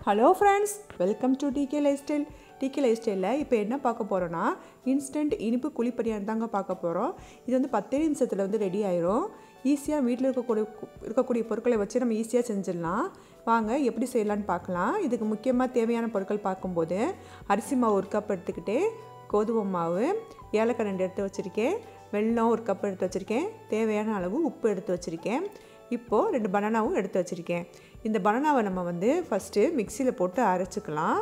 hello friends welcome to TK life style TK life ஸ்டைலில் இப்போ என்ன பார்க்க போகிறோன்னா இன்ஸ்டன்ட் இனிப்பு குழிப்பணியாரம் தாங்க பார்க்க போகிறோம் இது வந்து பத்தே நிமிஷத்தில் வந்து ரெடி ஆயிரும் ஈஸியாக வீட்டில் இருக்கக்கூடிய இருக்கக்கூடிய பொருட்களை வச்சு நம்ம ஈஸியாக செஞ்சிடலாம் வாங்க எப்படி செய்யலான்னு பார்க்கலாம் இதுக்கு முக்கியமாக தேவையான பொருட்கள் பார்க்கும்போது அரிசி மாவு ஒரு கப் எடுத்துக்கிட்டு கோதுமை மாவு ஏலக்காய் ரெண்டு எடுத்து வச்சுருக்கேன் வெல்லம் ஒரு கப் எடுத்து வச்சுருக்கேன் தேவையான அளவு உப்பு எடுத்து வச்சுருக்கேன் இப்போது ரெண்டு பனானாவும் எடுத்து வச்சுருக்கேன் இந்த பனானாவை நம்ம வந்து ஃபஸ்ட்டு மிக்சியில் போட்டு அரைச்சிக்கலாம்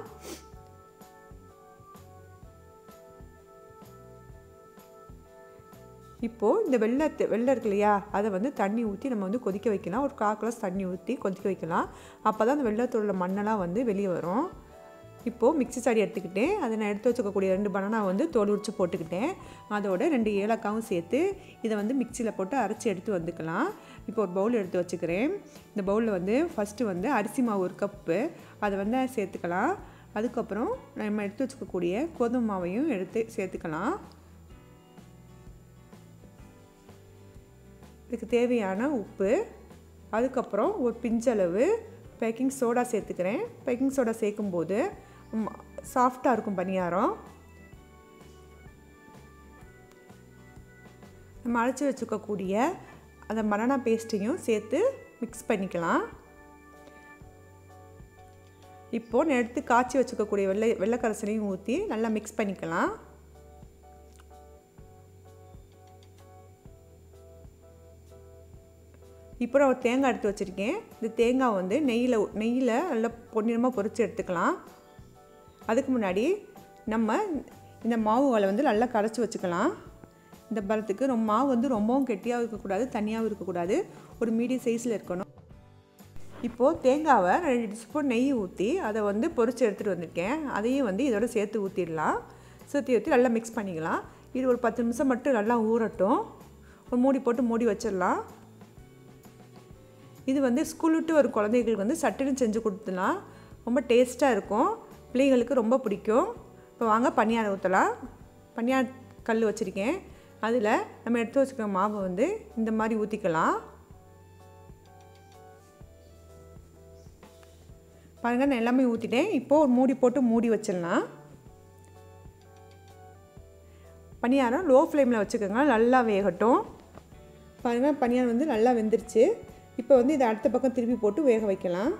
இப்போது இந்த வெள்ளத்தை வெள்ளம் இருக்கு இல்லையா அதை வந்து தண்ணி ஊற்றி நம்ம வந்து கொதிக்க வைக்கலாம் ஒரு கால் கிளாஸ் தண்ணி ஊற்றி கொதிக்க வைக்கலாம் அப்போ தான் அந்த வெள்ளத்தில் உள்ள மண்ணெல்லாம் வந்து வெளியே வரும் இப்போது மிக்ஸி சாடி எடுத்துக்கிட்டேன் அதை நான் எடுத்து வச்சுக்கக்கூடிய ரெண்டு பனானா வந்து தோல் உரிச்சு போட்டுக்கிட்டேன் அதோட ரெண்டு ஏலக்காவும் சேர்த்து இதை வந்து மிக்சியில் போட்டு அரைச்சி எடுத்து வந்துக்கலாம் இப்போ ஒரு பவுல் எடுத்து வச்சுக்கிறேன் இந்த பவுலில் வந்து ஃபஸ்ட்டு வந்து அரிசி மாவு ஒரு கப்பு அதை வந்து சேர்த்துக்கலாம் அதுக்கப்புறம் நம்ம எடுத்து வச்சுக்கக்கூடிய கோதுமை மாவையும் எடுத்து சேர்த்துக்கலாம் இதுக்கு தேவையான உப்பு அதுக்கப்புறம் ஒரு பிஞ்சளவு பேக்கிங் சோடா சேர்த்துக்கிறேன் பேக்கிங் சோடா சேர்க்கும்போது சாஃப்டாக இருக்கும் பணியாரம் நம்ம அரைச்சி வச்சுக்கக்கூடிய அந்த பனானா பேஸ்ட்டையும் சேர்த்து மிக்ஸ் பண்ணிக்கலாம் இப்போது எடுத்து காய்ச்சி வச்சுக்கக்கூடிய வெள்ளை வெள்ளைக்கரசலையும் ஊற்றி நல்லா மிக்ஸ் பண்ணிக்கலாம் இப்போ நான் ஒரு தேங்காய் எடுத்து வச்சுருக்கேன் இந்த தேங்காய் வந்து நெய்யில் நெய்யில் நல்லா பொன்னிறமாக பொரித்து எடுத்துக்கலாம் அதுக்கு முன்னாடி நம்ம இந்த மாவுகளை வந்து நல்லா கரைச்சி வச்சுக்கலாம் இந்த பலத்துக்கு ரொம்ப மாவு வந்து ரொம்பவும் கெட்டியாகவும் இருக்கக்கூடாது தனியாகவும் இருக்கக்கூடாது ஒரு மீடியம் சைஸில் இருக்கணும் இப்போது தேங்காவை ரெண்டு ஸ்பூன் நெய் ஊற்றி அதை வந்து பொரித்து எடுத்துகிட்டு வந்திருக்கேன் அதையும் வந்து இதோட சேர்த்து ஊற்றிடலாம் சேர்த்து ஊற்றி நல்லா மிக்ஸ் பண்ணிக்கலாம் இது ஒரு பத்து நிமிஷம் மட்டும் நல்லா ஊறட்டும் ஒரு மூடி போட்டு மூடி வச்சிடலாம் இது வந்து ஸ்கூல் விட்டு வரும் குழந்தைகளுக்கு வந்து சட்டுன்னு செஞ்சு கொடுத்துலாம் ரொம்ப டேஸ்ட்டாக இருக்கும் பிள்ளைங்களுக்கு ரொம்ப பிடிக்கும் இப்போ வாங்க பனியாரம் ஊற்றலாம் பனியார கல் வச்சுருக்கேன் அதில் நம்ம எடுத்து வச்சுக்கிற மாவை வந்து இந்த மாதிரி ஊற்றிக்கலாம் பாருங்கள் நான் எல்லாமே ஊற்றிட்டேன் இப்போது ஒரு மூடி போட்டு மூடி வச்சிடலாம் பனியாரம் லோ ஃப்ளேமில் வச்சுக்கோங்க நல்லா வேகட்டும் பாருங்கள் பனியாரம் வந்து நல்லா வெந்துருச்சு இப்போ வந்து இதை அடுத்த பக்கம் திருப்பி போட்டு வேக வைக்கலாம்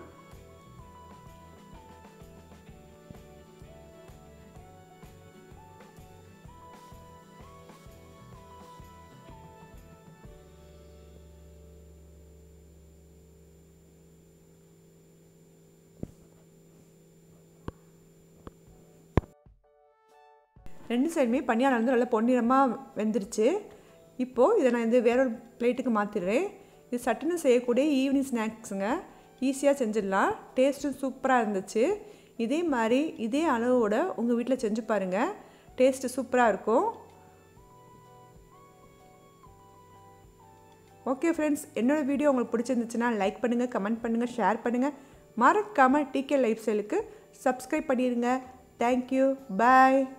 ரெண்டு சைடுமே பனியாரம் வந்து நல்லா பொன்னிறமாக வெந்துருச்சு இப்போது இதை நான் வந்து வேற ஒரு பிளேட்டுக்கு மாற்றிடுறேன் இது சட்டுன்னு செய்யக்கூடிய ஈவினிங் ஸ்நாக்ஸுங்க ஈஸியாக செஞ்சிடலாம் டேஸ்ட்டும் சூப்பராக இருந்துச்சு இதே மாதிரி இதே அளவோட உங்கள் வீட்டில் செஞ்சு பாருங்கள் டேஸ்ட்டு சூப்பராக இருக்கும் ஓகே ஃப்ரெண்ட்ஸ் என்னோடய வீடியோ உங்களுக்கு பிடிச்சிருந்துச்சுன்னா லைக் பண்ணுங்கள் கமெண்ட் பண்ணுங்கள் ஷேர் பண்ணுங்கள் மறக்காமல் டிகே லைஃப் ஸ்டைலுக்கு சப்ஸ்கிரைப் பண்ணிடுங்க தேங்க்யூ பாய்